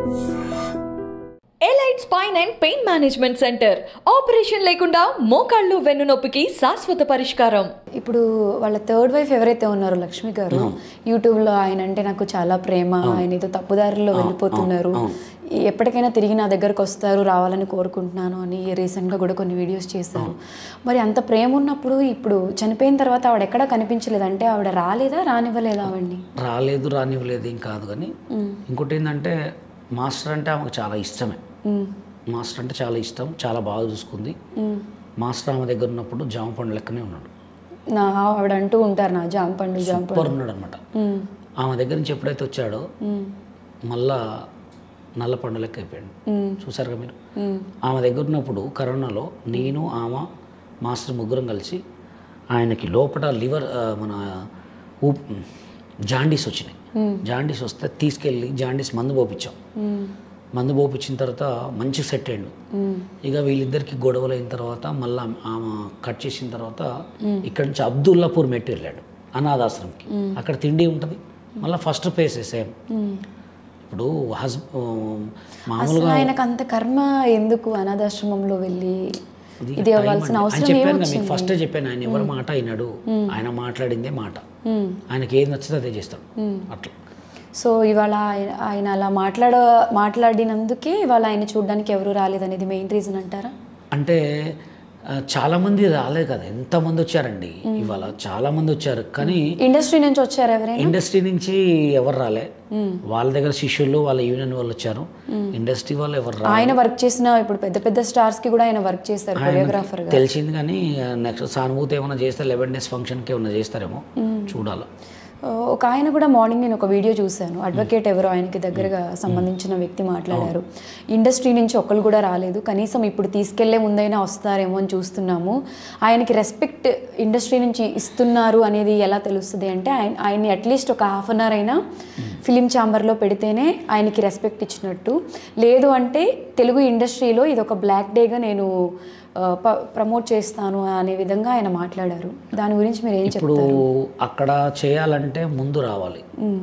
Elite spine and pain management center operation లేకుండా మోకాళ్ళు వెన్నునొప్పికి శాశ్వత పరిష్కారం ఇప్పుడు వాళ్ళ థర్డ్ వైఫ్ ఎవరైతే ఉన్నారో లక్ష్మి గారు యూట్యూబ్లో ఆయన అంటే నాకు చాలా ప్రేమ ఆయన ఏదో తప్పుదారిలో వెళ్ళిపోతున్నారు ఎప్పటికైనా తిరిగి నా దగ్గరకు వస్తారు రావాలని కోరుకుంటున్నాను అని రీసెంట్గా కూడా కొన్ని వీడియోస్ చేశారు మరి అంత ప్రేమ ఉన్నప్పుడు ఇప్పుడు చనిపోయిన తర్వాత ఆవిడ ఎక్కడా కనిపించలేదు అంటే ఆవిడ రాలేదా రానివ్వలేదా ఆవిడ్ని రాలేదు రానివ్వలేదు ఏం కాదు కానీ ఇంకోటి ఏంటంటే మాస్టర్ అంటే ఆమెకు చాలా ఇష్టమే మాస్టర్ అంటే చాలా ఇష్టం చాలా బాగా చూసుకుంది మాస్టర్ ఆమె దగ్గర ఉన్నప్పుడు జామ పండు లెక్కనే ఉన్నాడు నా ఆవిడ అంటూ ఉంటారు నా జామ పండు జామ పండు సూపర్ ఉన్నాడు అనమాట ఆమె దగ్గర నుంచి ఎప్పుడైతే వచ్చాడో మళ్ళా నల్ల పండు లెక్క అయిపోయాడు చూసారుగా మీరు ఆమె దగ్గర ఉన్నప్పుడు కరోనాలో నేను ఆమె మాస్టర్ ముగ్గురం కలిసి ఆయనకి లోపల లివర్ ఆ, మన ఊప్ జాండీస్ వచ్చినాయి జాండీస్ వస్తే తీసుకెళ్ళి జాండీస్ మందు పోపించాం మందు పోపించిన తర్వాత మంచి సెట్ అయ్యిండు ఇక వీళ్ళిద్దరికి గొడవలు అయిన తర్వాత మళ్ళీ ఆమె కట్ చేసిన తర్వాత ఇక్కడ నుంచి అబ్దుల్లాపూర్ మెట్టు వెళ్ళాడు అనాథాశ్రమంకి అక్కడ తిండి ఉంటుంది మళ్ళీ ఫస్ట్ ప్లేస్ సేమ్ ఇప్పుడు హస్ అసలు మామూలుగా ఆయనకు అంత కర్మ ఎందుకు అనాథాశ్రమంలో వెళ్ళి ఇది ఇది time అవ్వాల్సిన అండి. ఆయన అవసరం చెప్పాను కదా, ఏమొచ్చింది మీకు ఫస్టే చెప్పాను ఆయన ఎవరు మాట అయినాడు ఆయన మాట్లాడిందే మాట ఆయనకి ఏది నచ్చితే అదే చేస్తాడు అట్లా సో ఇవాళ ఆయన ఆయన అలా మాట్లాడ మాట్లాడినందుకే ఇవాళ ఆయన చూడడానికి ఎవరు రాలేదనేది మెయిన్ రీజన్ అంటారా అంటే ఆ, చాలా మంది రాలేదు కదా ఎంతమంది వచ్చారండి ఇవాళ చాలా మంది వచ్చారు కానీ ఇండస్ట్రీ నుంచి వచ్చారు ఎవరైనా ఇండస్ట్రీ నుంచి ఎవరు రాలే వాళ్ళ దగ్గర శిష్యులు వాళ్ళ యూనియన్ వాళ్ళు వచ్చారు ఇండస్ట్రీ వాళ్ళు ఎవరు రాలే ఆయన వర్క్ చేసిన ఇప్పుడు పెద్ద పెద్ద స్టార్స్ కి కూడా ఆయన వర్క్ చేస్తారు కొరియోగ్రాఫర్ గా తెలిసింది కానీ నెక్స్ట్ సానుభూతి ఏమైనా చేస్తే లెవెన్ డేస్ ఫంక్షన్కి ఏమైనా చేస్తారేమో చూడాలి ఒక ఆయన కూడా మార్నింగ్ నేను ఒక వీడియో చూశాను అడ్వకేట్ ఎవరో ఆయనకి దగ్గరగా సంబంధించిన వ్యక్తి మాట్లాడారు ఇండస్ట్రీ నుంచి ఒక్కరు కూడా రాలేదు కనీసం ఇప్పుడు తీసుకెళ్లే ముందైనా వస్తారేమో అని చూస్తున్నాము ఆయనకి రెస్పెక్ట్ ఇండస్ట్రీ నుంచి ఇస్తున్నారు అనేది ఎలా తెలుస్తుంది అంటే ఆయన ఆయన్ని అట్లీస్ట్ ఒక హాఫ్ అన్ అవర్ అయినా ఫిలిం ఛాంబర్లో పెడితేనే ఆయనకి రెస్పెక్ట్ ఇచ్చినట్టు లేదు అంటే తెలుగు ఇండస్ట్రీలో ఇది ఒక బ్లాక్ డేగా నేను ఆ, ప- ప్రమోట్ చేస్తాను అనే విధంగా ఆయన మాట్లాడారు దాని గురించి మీరు ఏం ఇప్పుడు చెప్తారు అక్కడ చేయాలంటే ముందు రావాలి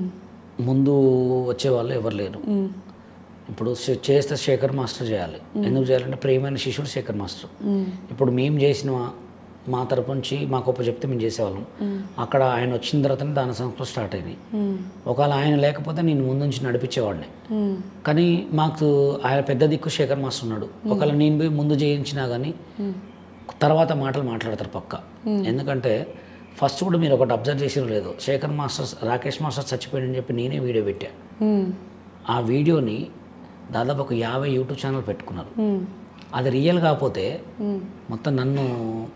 ముందు వచ్చేవాళ్ళు ఎవరు లేరు ఇప్పుడు చే- చేస్తే శేఖర్ మాస్టర్ చేయాలి ఎందుకు చేయాలంటే ప్రియమైన శిష్యుడు శేఖర్ మాస్టర్ ఇప్పుడు మేము చేసిన మా తరపు నుంచి మాకు ఒప్ప చెప్తే మేము చేసేవాళ్ళం అక్కడ ఆయన వచ్చిన తర్వాతనే దాన సంస్థలు స్టార్ట్ అయినాయి ఒకవేళ ఆయన లేకపోతే నేను ముందు నుంచి నడిపించేవాడిని కానీ మాకు ఆయన పెద్ద దిక్కు శేఖర్ మాస్టర్ ఉన్నాడు ఒకవేళ నేను పోయి ముందు చేయించినా కానీ తర్వాత మాటలు మాట్లాడతారు పక్క ఎందుకంటే ఫస్ట్ కూడా మీరు ఒకటి అబ్జర్వ్ చేసిరో లేదు శేఖర్ మాస్టర్ రాకేష్ మాస్టర్ చచ్చిపోయాడని చెప్పి నేనే వీడియో పెట్టా ఆ వీడియోని దాదాపు ఒక యాభై యూట్యూబ్ ఛానల్ పెట్టుకున్నారు అది రియల్ కాకపోతే మొత్తం నన్ను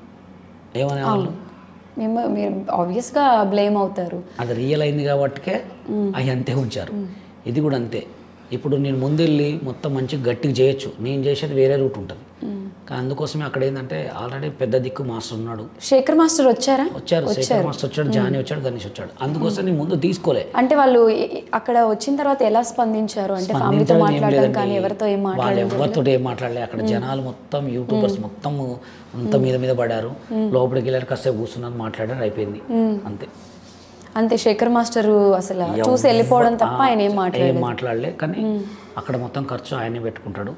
ఏమనేవాళ్ళు మేము మీరు ఆబ్వియస్గా బ్లేమ్ అవుతారు అది రియల్ అయింది కాబట్టికే అవి అంతే ఉంచారు ఇది కూడా అంతే ఇప్పుడు నేను ముందెళ్ళి మొత్తం మంచిగా గట్టిగా చేయొచ్చు నేను చేసేది వేరే రూట్ ఉంటుంది కానీ అందుకోసమే అక్కడ ఏంటంటే ఆల్రెడీ పెద్ద దిక్కు మాస్టర్ ఉన్నాడు శేఖర్ మాస్టర్ వచ్చారా వచ్చారు శేఖర్ మాస్టర్ వచ్చాడు జానీ వచ్చాడు గణేష్ వచ్చాడు అందుకోసం నేను ముందు తీసుకోలే అంటే వాళ్ళు ఎ- ఎ- అక్కడ వచ్చిన తర్వాత ఎలా స్పందించారు అంటే ఫ్యామిలీతో స్పందించడం ఏం మాట్లాడడం లేదండి. కానీ ఎవరితో ఏం వాళ్ళు మాట్లాడడం ఎవరితో ఏం మాట్లాడలే అక్కడ జనాలు మొత్తం యూట్యూబర్స్ మొత్తం అంత మీద మీద పడారు లోపలికి వెళ్ళారు కాసేపు కూర్చున్నారు మాట్లాడారు అయిపోయింది అంతే అంతే శేఖర్ మాస్టర్ అసలు చూసి వెళ్ళిపోవడం తప్ప ఆయన ఏం ఏం మాట్లాడలేదు మాట్లాడలే కానీ అక్కడ మొత్తం ఖర్చు ఆయనే పెట్టుకుంటాడు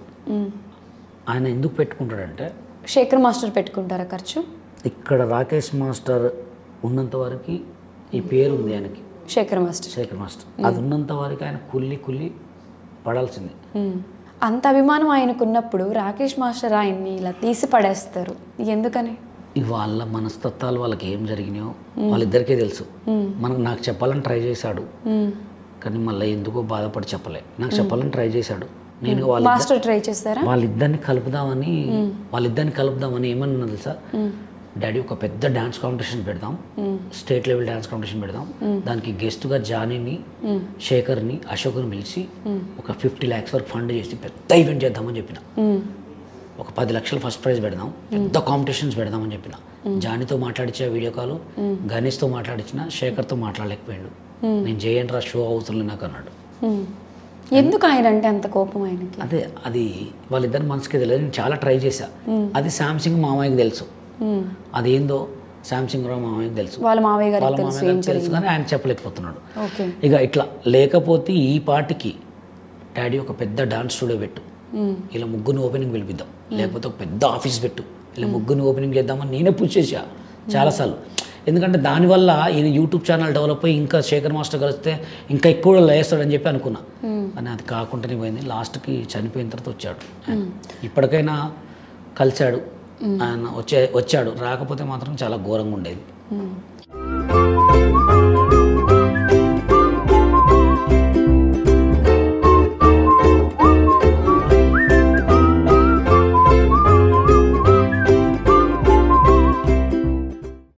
ఆయన ఎందుకు పెట్టుకుంటాడంటే శేఖర్ మాస్టర్ పెట్టుకుంటారా ఖర్చు ఇక్కడ రాకేష్ మాస్టర్ ఉన్నంత వరకు ఈ పేరు ఉంది ఆయనకి శేఖర్ మాస్టర్ శేఖర్ మాస్టర్ అది ఉన్నంత వరకు ఆయన కుల్లి కుల్లి పడాల్సిందే ఉమ్. అంత అభిమానం ఆయనకున్నప్పుడు రాకేష్ మాస్టర్ ఆయన్ని ఇలా తీసి పడేస్తారు ఎందుకని ఈ వాళ్ళ మనస్తత్వాలు వాళ్ళకి ఏం జరిగినాయో వాళ్ళిద్దరికీ తెలుసు మనకు నాకు చెప్పాలని ట్రై చేశాడు కానీ మళ్ళీ ఎందుకో బాధపడి చెప్పలే నాకు చెప్పాలని ట్రై చేశాడు నేను వాళ్ళ మాస్టర్ ట్రై చేస్తారా వాళ్ళిద్దరిని కలుపుదామని వాళ్ళిద్దరిని కలుపుదామని ఏమన్నా తెలుసా డాడీ ఒక పెద్ద డ్యాన్స్ కాంపిటీషన్ పెడదాం స్టేట్ లెవెల్ డ్యాన్స్ కాంపిటీషన్ పెడదాం దానికి గెస్ట్గా జానీని శేఖర్ని అశోక్ని పిలిచి ఒక ఫిఫ్టీ ల్యాక్స్ వరకు ఫండ్ చేసి పెద్ద ఈవెంట్ చేద్దామని చెప్పిన ఉమ్. ఒక పది లక్షలు ఫస్ట్ ప్రైజ్ పెడదాం పెద్ద కాంపిటీషన్స్ పెడదామని చెప్పిన జానీతో మాట్లాడించే వీడియో కాల్ గణేష్తో మాట్లాడించిన శేఖర్తో మాట్లాడలేకపోయాడు నేను జేఎన్ రా షో అవసరం నాకు అన్నాడు ఉమ్. ఎందుకు ఆయన అంటే అంత కోపం ఆయనకి అదే అది వాళ్ళిద్దరి మనసుకి తెలియదు నేను చాలా ట్రై చేశా అది శాంసంగ్ మామయ్యకి తెలుసు ఉమ్. అదేందో శాంసంగ్ రావు మామయ్యకి తెలుసు వాళ్ళ మావయ్య వాళ్ళ గారికి తెలుసు మామయ్య ఏం గారికి తెలుసు కానీ ఆయన చెప్పలేకపోతున్నాడు ఓకే ఇక ఇట్లా లేకపోతే ఈ పాటికి డాడీ ఒక పెద్ద డాన్స్ స్టూడియో పెట్టు ఇలా ముగ్గురిని ఓపెనింగ్ పిలిపిద్దాం లేకపోతే ఒక పెద్ద ఆఫీస్ పెట్టు ఇలా ముగ్గురిని ఓపెనింగ్ చేద్దామని నేనే పుష్ చేసా చాలాసార్లు ఎందుకంటే దానివల్ల ఈయన యూట్యూబ్ ఛానల్ డెవలప్ అయ్యి ఇంకా శేఖర్ మాస్టర్ కలిస్తే ఇంకా ఎక్కువ లేస్తాడని చెప్పి అనుకున్నా కానీ అది కాకుండానే పోయింది లాస్ట్కి చనిపోయిన తర్వాత వచ్చాడు ఆయన. ఇప్పటికైనా కలిశాడు ఆయన వచ్చే వచ్చాడు రాకపోతే మాత్రం చాలా ఘోరంగా ఉండేది